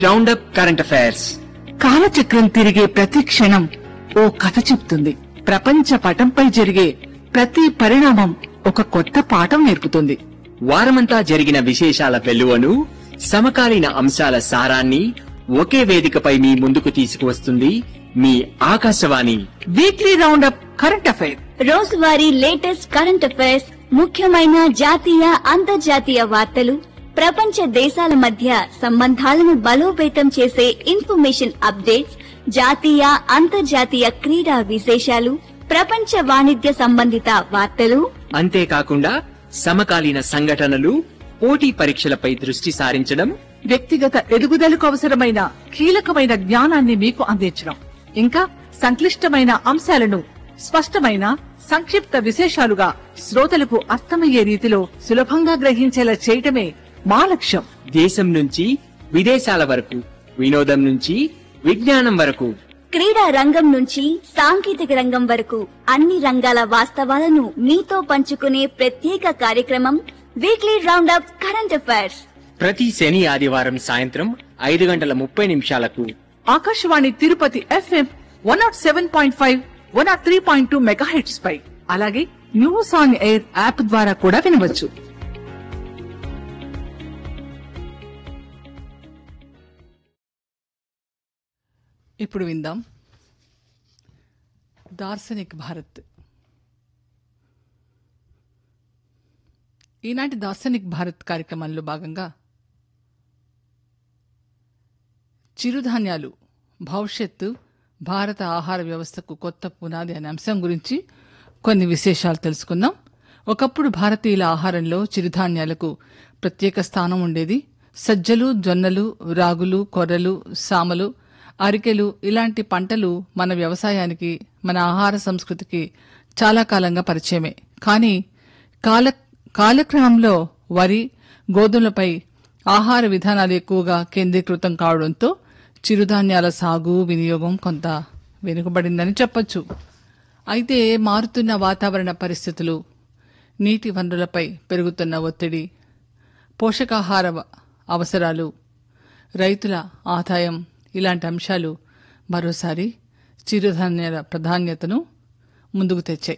round up current affairs కాలచక్రం తిరిగే ప్రతి క్షణం ఓ కథ చెప్తుంది ప్రపంచ పటంపై జరిగే ప్రతి పరిణామం ఒక కొత్త పాఠం నేర్పుతుంది వారమంతా జరిగిన విశేషాల వెలువను సమకాలీన అంశాల సారాన్ని ఒకే వేదికపై మీ ముందుకు తీసుకువస్తుంది మీ Akashvani weekly roundup current affair రోజువారీ లేటెస్ట్ కరెంట్ అఫైర్స్ ముఖ్యమైన జాతీయ అంతర్జాతీయ వార్తలు ప్రపంచ దేశాల మధ్య సంబంధాలను బలోపేతం చేసే ఇన్ఫర్మేషన్ అప్డేట్స్ జాతీయ అంతర్జాతీయ క్రీడా విశేషాలు ప్రపంచ వాణిజ్య సంబంధిత వార్తలు అంతేకాకుండా సమకాలీన సంఘటనలు పోటీ పరీక్షలపై దృష్టి సారించడం వ్యక్తిగత ఎదుగుదలకు అవసరమైన కీలకమైన జ్ఞానాన్ని మీకు అందించడం ఇంకా సంక్లిష్టమైన అంశాలను స్పష్టమైన సంక్షిప్త విశేషాలుగా శ్రోతలకు అర్థమయ్యే రీతిలో సులభంగా గ్రహించేలా చేయటమే మా లక్ష్యం దేశం నుంచి విదేశాల వరకు వినోదం నుంచి విజ్ఞానం వరకు క్రీడా రంగం నుంచి సాంకేతిక రంగం వరకు అన్ని రంగాల వాస్తవాలను మీతో పంచుకునే ప్రత్యేక కార్యక్రమం వీక్లీ రౌండప్ కరెంట్ అఫైర్స్ ప్రతి శని ఆదివారం సాయంత్రం ఐదు గంటల ముప్పై నిమిషాలకు Akashvani Tirupati FM one nought seven point five one nought three point two megahertz పై అలాగే న్యూస్ ఆన్ ఎయిర్ యాప్ ద్వారా కూడా వినవచ్చు ఇప్పుడు విందాం దార్శనిక్ భారత్ ఈనాటి దార్శనిక్ భారత్ కార్యక్రమంలో భాగంగా చిరుధాన్యాలు భవిష్యత్తు భారత ఆహార వ్యవస్థకు కొత్త పునాది అనే అంశం గురించి కొన్ని విశేషాలు తెలుసుకుందాం ఒకప్పుడు భారతీయుల ఆహారంలో చిరుధాన్యాలకు ప్రత్యేక స్థానం ఉండేది సజ్జలు జొన్నలు రాగులు కొర్రలు సామలు అరికెలు ఇలాంటి పంటలు మన వ్యవసాయానికి మన ఆహార సంస్కృతికి చాలా కాలంగా పరిచయమే కానీ కాల కాలక్రమంలో వరి గోధుమలపై ఆహార విధానాలు ఎక్కువగా కేంద్రీకృతం కావడంతో చిరుధాన్యాల సాగు వినియోగం కొంత వెనుకబడిందని చెప్పొచ్చు అయితే మారుతున్న వాతావరణ పరిస్థితులు నీటి వనరులపై పెరుగుతున్న ఒత్తిడి పోషకాహార వ- అవసరాలు రైతుల ఆదాయం ఇలాంటి అంశాలు మరోసారి చిరుధాన్యాల ప్రాధాన్యతను ముందుకు తెచ్చాయి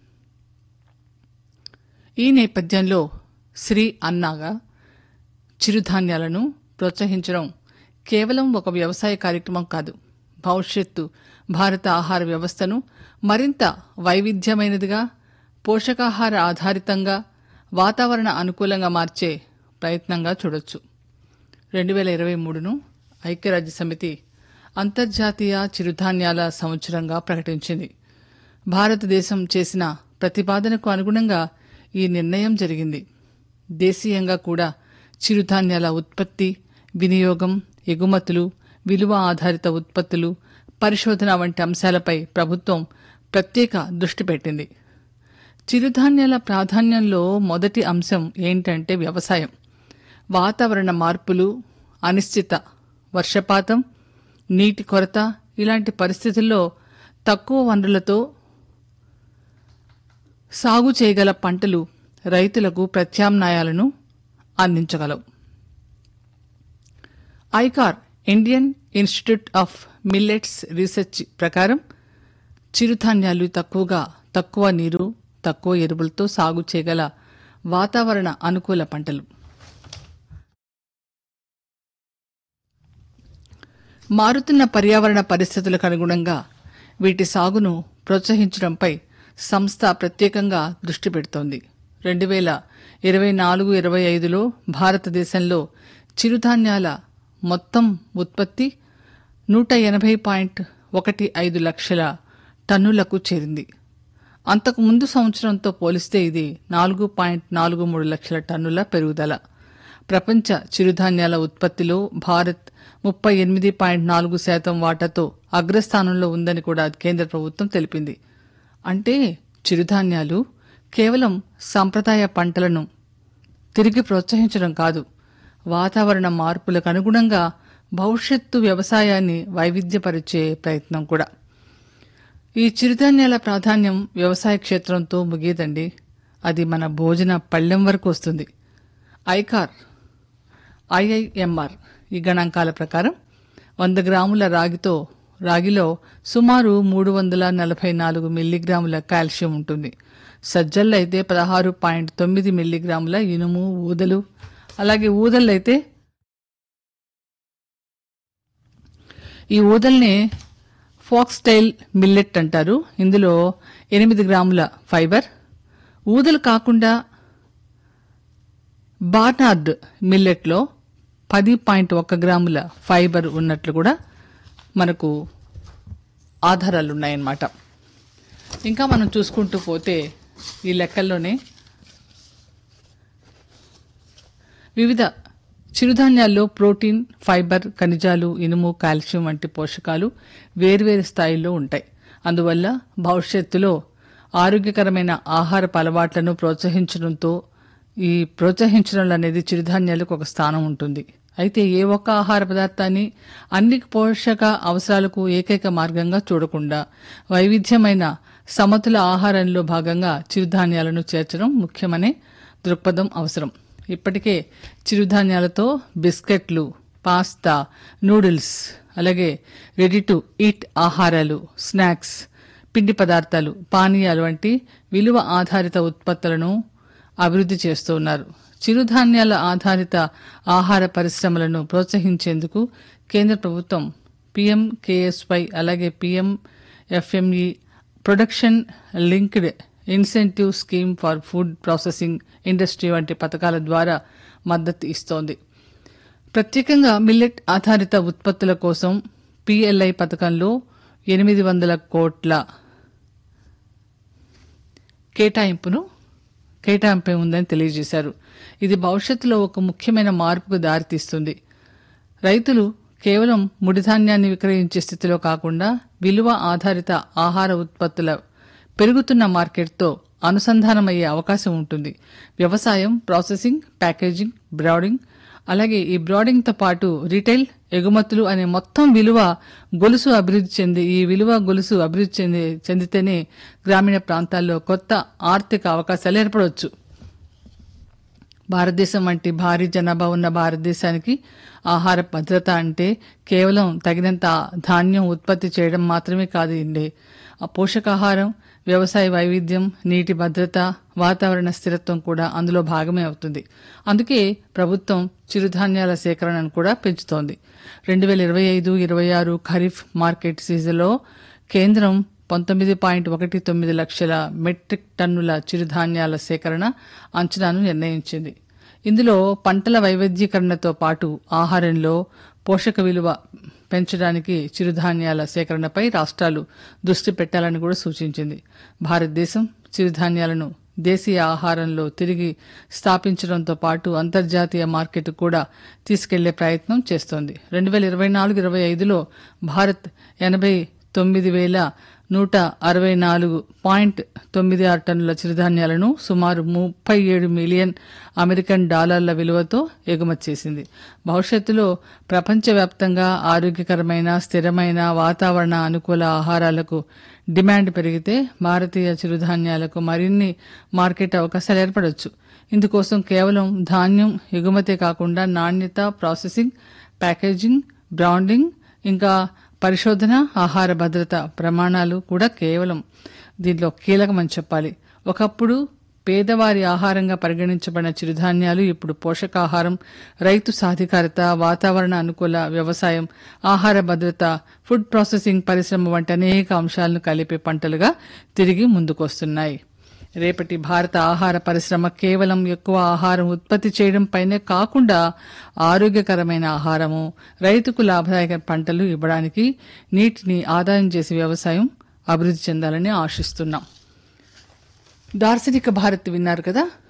ఈ నేపథ్యంలో శ్రీ అన్నాగా చిరుధాన్యాలను ప్రోత్సహించడం కేవలం ఒక వ్యవసాయ కార్యక్రమం కాదు భవిష్యత్తు భారత ఆహార వ్యవస్థను మరింత వైవిధ్యమైనదిగా పోషకాహార ఆధారితంగా వాతావరణ అనుకూలంగా మార్చే ప్రయత్నంగా చూడొచ్చు రెండు వేల ఇరవై మూడును ఐక్యరాజ్య సమితి అంతర్జాతీయ చిరుధాన్యాల సంవత్సరంగా ప్రకటించింది భారతదేశం చేసిన ప్రతిపాదనకు అనుగుణంగా ఈ నిర్ణయం జరిగింది దేశీయంగా కూడా చిరుధాన్యాల ఉత్పత్తి వినియోగం ఎగుమతులు విలువ ఆధారిత ఉత్పత్తులు పరిశోధన వంటి అంశాలపై ప్రభుత్వం ప్రత్యేక దృష్టి పెట్టింది చిరుధాన్యాల ప్రాధాన్యంలో మొదటి అంశం ఏంటంటే వ్యవసాయం వాతావరణ మార్పులు అనిశ్చిత వర్షపాతం నీటి కొరత ఇలాంటి పరిస్థితుల్లో తక్కువ వనరులతో సాగు చేయగల పంటలు రైతులకు ప్రత్యామ్నాయాలను అందించగలవు ICAR Indian Institute of Millets Research ప్రకారం చిరుధాన్యాలు తక్కువగా తక్కువ నీరు తక్కువ ఎరువులతో సాగు చేయగల వాతావరణ అనుకూల పంటలు మారుతున్న పర్యావరణ పరిస్థితులకు అనుగుణంగా వీటి సాగును ప్రోత్సహించడంపై సంస్థ ప్రత్యేకంగా దృష్టి పెడుతోంది రెండు వేల ఇరవై నాలుగు ఇరవై ఐదులో భారతదేశంలో చిరుధాన్యాల మొత్తం ఉత్పత్తి నూట ఎనభై పాయింట్ ఒకటి ఐదు లక్షల టన్నులకు చేరింది అంతకు ముందు సంవత్సరంతో పోలిస్తే ఇది నాలుగు పాయింట్ నాలుగు మూడు లక్షల టన్నుల పెరుగుదల ప్రపంచ చిరుధాన్యాల ఉత్పత్తిలో భారత్ ముప్పై ఎనిమిది పాయింట్ నాలుగు శాతం వాటాతో అగ్రస్థానంలో ఉందని కూడా కేంద్ర ప్రభుత్వం తెలిపింది అంటే చిరుధాన్యాలు కేవలం సాంప్రదాయ పంటలను తిరిగి ప్రోత్సహించడం కాదు వాతావరణ మార్పులకు అనుగుణంగా భవిష్యత్తు వ్యవసాయాన్ని వైవిధ్యపరిచే ప్రయత్నం కూడా ఈ చిరుధాన్యాల ప్రాధాన్యం వ్యవసాయ క్షేత్రంతో ముగియదండి అది మన భోజన పళ్ళెం వరకు వస్తుంది ఐకార్ ఐఐఎంఆర్ ఈ గణాంకాల ప్రకారం వంద గ్రాముల రాగితో రాగిలో సుమారు మూడు వందల నలభై నాలుగు మిల్లీగ్రాముల కాల్షియం ఉంటుంది సజ్జల్లో అయితే పదహారు పాయింట్ తొమ్మిది మిల్లీగ్రాముల ఇనుము ఊదలు అలాగే ఊదలు అయితే ఈ ఊదల్ని ఫాక్స్టైల్ మిల్లెట్ అంటారు ఇందులో ఎనిమిది గ్రాముల ఫైబర్ ఊదలు కాకుండా బార్నార్డ్ మిల్లెట్లో పది పాయింట్ ఒక్క గ్రాముల ఫైబర్ ఉన్నట్లు కూడా మనకు ఆధారాలు ఉన్నాయన్నమాట ఇంకా మనం చూసుకుంటూ పోతే ఈ లెక్కల్లోనే వివిధ చిరుధాన్యాల్లో ప్రోటీన్ ఫైబర్ ఖనిజాలు ఇనుము కాల్షియం వంటి పోషకాలు వేర్వేరు స్థాయిల్లో ఉంటాయి అందువల్ల భవిష్యత్తులో ఆరోగ్యకరమైన ఆహారపు అలవాట్లను ప్రోత్సహించడంతో ఈ ప్రోత్సహించడం అనేది చిరుధాన్యాలకు ఒక స్థానం ఉంటుంది అయితే ఏ ఒక్క ఆహార పదార్థాన్ని అన్ని పోషక అవసరాలకు ఏకైక మార్గంగా చూడకుండా వైవిధ్యమైన సమతుల ఆహారంలో భాగంగా చిరుధాన్యాలను చేర్చడం ముఖ్యమనే దృక్పథం అవసరం ఇప్పటికే చిరుధాన్యాలతో బిస్కెట్లు పాస్తా నూడిల్స్ అలాగే రెడీ టు ఈట్ ఆహారాలు స్నాక్స్ పిండి పదార్థాలు పానీయాలు వంటి విలువ ఆధారిత ఉత్పత్తులను అభివృద్ధి చేస్తూ ఉన్నారు చిరుధాన్యాల ఆధారిత ఆహార పరిశ్రమలను ప్రోత్సహించేందుకు కేంద్ర ప్రభుత్వం పీఎంకేఎస్వై అలాగే PM FME production linked incentive scheme for food processing industry వంటి పథకాల ద్వారా మద్దతు ఇస్తోంది ప్రత్యేకంగా మిల్లెట్ ఆధారిత ఉత్పత్తుల కోసం పిఎల్ఐ పథకంలో ఎనిమిది వందల కోట్ల కేటాయింపును కేటాయింపు ఉందని తెలియజేశారు ఇది భవిష్యత్తులో ఒక ముఖ్యమైన మార్పుకు దారితీస్తుంది రైతులు కేవలం ముడిధాన్యాన్ని విక్రయించే స్థితిలో కాకుండా విలువ ఆధారిత ఆహార ఉత్పత్తుల పెరుగుతున్న మార్కెట్తో అనుసంధానమయ్యే అవకాశం ఉంటుంది వ్యవసాయం ప్రాసెసింగ్ ప్యాకేజింగ్ బ్రాడింగ్ అలాగే ఈ బ్రాడింగ్తో పాటు రీటైల్ ఎగుమతులు అనే మొత్తం విలువ గొలుసు అభివృద్ధి చెంది ఈ విలువ గొలుసు అభివృద్ధి చెంది చెందితేనే గ్రామీణ ప్రాంతాల్లో కొత్త ఆర్థిక అవకాశాలు ఏర్పడవచ్చు భారతదేశం వంటి భారీ జనాభా ఉన్న భారతదేశానికి ఆహార భద్రత అంటే కేవలం తగినంత ధాన్యం ఉత్పత్తి చేయడం మాత్రమే కాదు ఇండే ఆ పోషకాహారం వ్యవసాయ వైవిధ్యం నీటి భద్రత వాతావరణ స్థిరత్వం కూడా అందులో భాగమే అవుతుంది అందుకే ప్రభుత్వం చిరుధాన్యాల సేకరణను కూడా పెంచుతోంది రెండు వేల ఇరవై ఐదు ఇరవై ఆరు ఖరీఫ్ మార్కెట్ సీజన్లో కేంద్రం పంతొమ్మిది పాయింట్ ఒకటి తొమ్మిది లక్షల మెట్రిక్ టన్నుల చిరుధాన్యాల సేకరణ అంచనాను నిర్ణయించింది ఇందులో పంటల వైవిధ్యీకరణతో పాటు ఆహారంలో పోషక విలువ పెంచడానికి చిరుధాన్యాల సేకరణపై రాష్ట్రాలు దృష్టి పెట్టాలని కూడా సూచించింది భారతదేశం చిరుధాన్యాలను దేశీయ ఆహారంలో తిరిగి స్థాపించడంతో పాటు అంతర్జాతీయ మార్కెట్ కూడా తీసుకెళ్లే ప్రయత్నం చేస్తోంది రెండు వేల ఇరవై నాలుగు ఇరవై ఐదులో భారత్ ఎనభై తొమ్మిది వేల నూట అరవై నాలుగు పాయింట్ తొమ్మిది ఆరు టన్నుల చిరుధాన్యాలను సుమారు ముప్పై ఏడు మిలియన్ అమెరికన్ డాలర్ల విలువతో ఎగుమతి చేసింది భవిష్యత్తులో ప్రపంచవ్యాప్తంగా ఆరోగ్యకరమైన స్థిరమైన వాతావరణ అనుకూల ఆహారాలకు డిమాండ్ పెరిగితే భారతీయ చిరుధాన్యాలకు మరిన్ని మార్కెట్ అవకాశాలు ఏర్పడవచ్చు ఇందుకోసం కేవలం ధాన్యం ఎగుమతే కాకుండా నాణ్యత ప్రాసెసింగ్ ప్యాకేజింగ్ బ్రాండింగ్ ఇంకా పరిశోధన ఆహార భద్రత ప్రమాణాలు కూడా కేవలం దీనిలో కీలకమని చెప్పాలి ఒకప్పుడు పేదవారి ఆహారంగా పరిగణించబడిన చిరుధాన్యాలు ఇప్పుడు పోషకాహారం రైతు సాధికారత వాతావరణ అనుకూల వ్యవసాయం ఆహార భద్రత ఫుడ్ ప్రాసెసింగ్ పరిశ్రమ వంటి అనేక అంశాలను కలిపే పంటలుగా తిరిగి ముందుకొస్తున్నాయి రేపటి భారత ఆహార పరిశ్రమ కేవలం ఎక్కువ ఆహారం ఉత్పత్తి చేయడం పైనే కాకుండా ఆరోగ్యకరమైన ఆహారము రైతుకు లాభదాయక పంటలు ఇవ్వడానికి నీటిని ఆదాయం చేసే వ్యవసాయం అభివృద్ధి చెందాలని ఆశిస్తున్నాం దార్శనిక భారత్ విన్నారు కదా